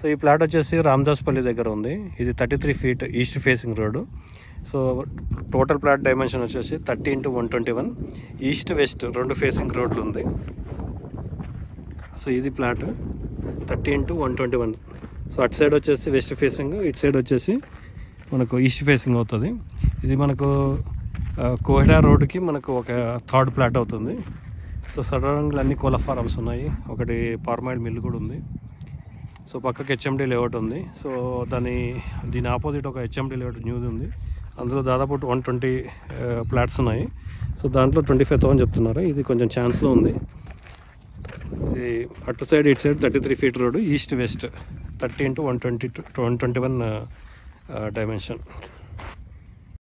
so ఈ plot వచ్చేసి రామదాస్పల్లి దగ్గర ఉంది ఇది thirty three feet east facing road so total plot dimension వచ్చేసి thirty into one twenty one east west రెండు ఫేసింగ్ రోడ్లు ఉంది సో ఇది plot thirty into one twenty one so అటు సైడ్ వచ్చేసి వెస్ట్ ఫేసింగ్ ఇటు సైడ్ వచ్చేసి మనకు ఈస్ట్ ఫేసింగ్ అవుతుంది ఇది మనకు ఆ, కోహిడా రోడ్డుకి మనకు ఒక థర్డ్ ప్లాట్ అవుతుంది సో సరౌండింగ్లో అన్ని కోళ్ళ ఫారమ్స్ ఉన్నాయి ఒకటి పార్మాయిల్ మిల్ కూడా ఉంది సో పక్కకి హెచ్ఎండి లేఅవుట్ ఉంది సో దాని దీని ఆపోజిట్ ఒక హెచ్ఎండి లేఅవుట్ న్యూది ఉంది అందులో దాదాపు వన్ ట్వంటీ ప్లాట్స్ ఉన్నాయి సో దాంట్లో ట్వంటీ ఫైవ్ థౌసండ్ చెప్తున్నారు ఇది కొంచెం ఛాన్స్లో ఉంది ఇది అటు సైడ్ ఇటు side thirty three feet road east west thirty into one twenty one twenty one dimension